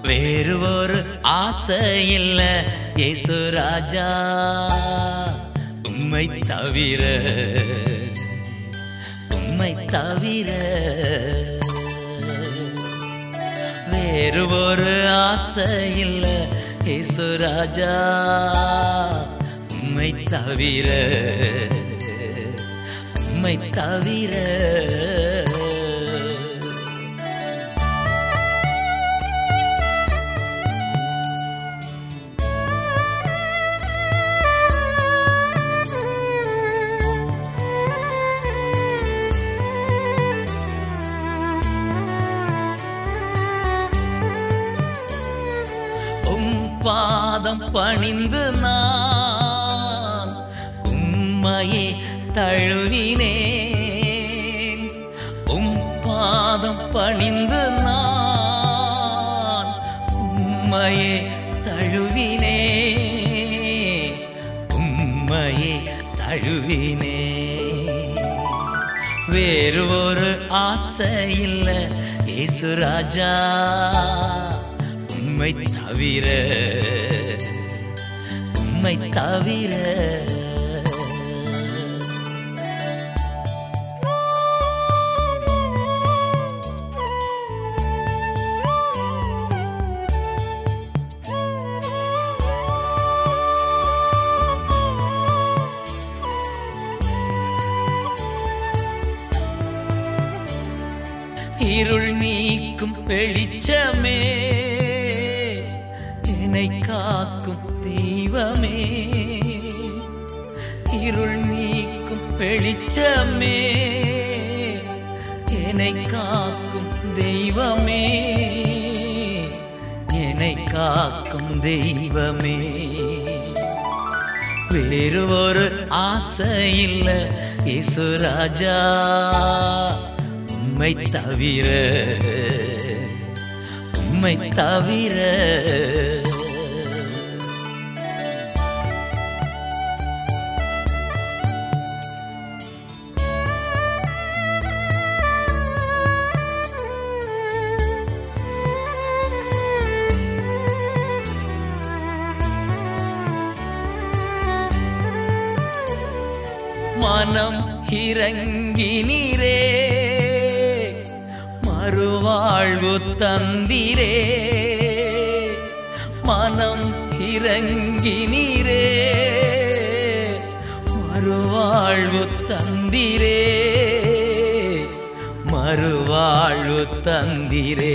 வேறு ஒரு ஆசை இல்ல இயேசு ராஜா உம்மை தவிர உம்மை தவிர வேறு ஒரு ஆசை இல்ல இயேசு ராஜா உம்மை தவிர உம்மை தவிர உம் பாதம் பணிந்து நான் உம்மையே தழுவினேன் உம் பாதம் பணிந்து நான் உம்மையே தழுவினேன் உம்மையே தழுவினேன் வேறு ஒரு ஆசை இல்ல இயேசு ராஜா உம்மை தவிர உம்மை தவிர இருள் நீக்கும் வெளிச்சமே என்னை காக்கும் தெய்வமே இருள் நீக்கும் வெளிச்சமே என்னை காக்கும் தெய்வமே என்னை காக்கும் தெய்வமே வேறு ஒரு ஆசை இல்ல இயேசு ராஜா உம்மை தவிர உம்மை தவிர மனம் இறங்கினீரே மறுவாழ்வு தந்திரே மனம் இறங்கினீரே மறுவாழ்வு தந்திரே மறுவாழ்வு தந்திரே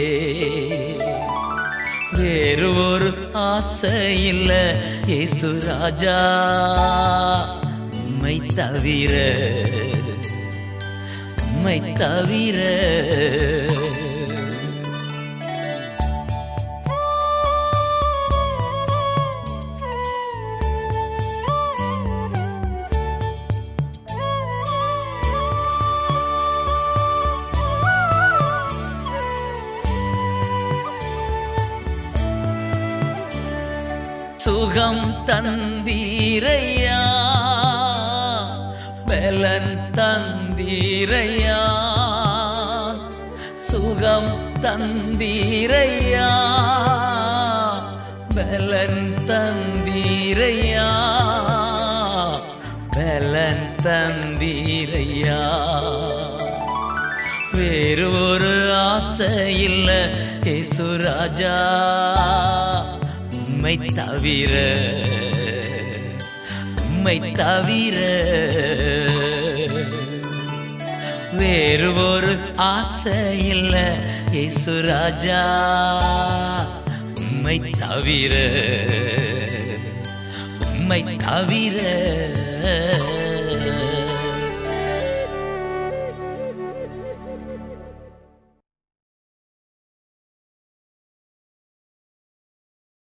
வேறு ஒரு ஆசை இல்ல இயேசு ராஜா உம்மை தவிர உம்மை தவிர சுகம் தந்தீரையா பலன் தந்தீரையா சுகம் தந்தீரையா பலன் தந்தீரையா பலன் தந்தீரையா வேறு ஒரு ஆசை இல்ல இயேசு ராஜா உம்மை தவிர உம்மை தவிர வேறு ஒரு ஆசை இல்ல இயேசு ராஜா உம்மை தவிர உம்மை தவிர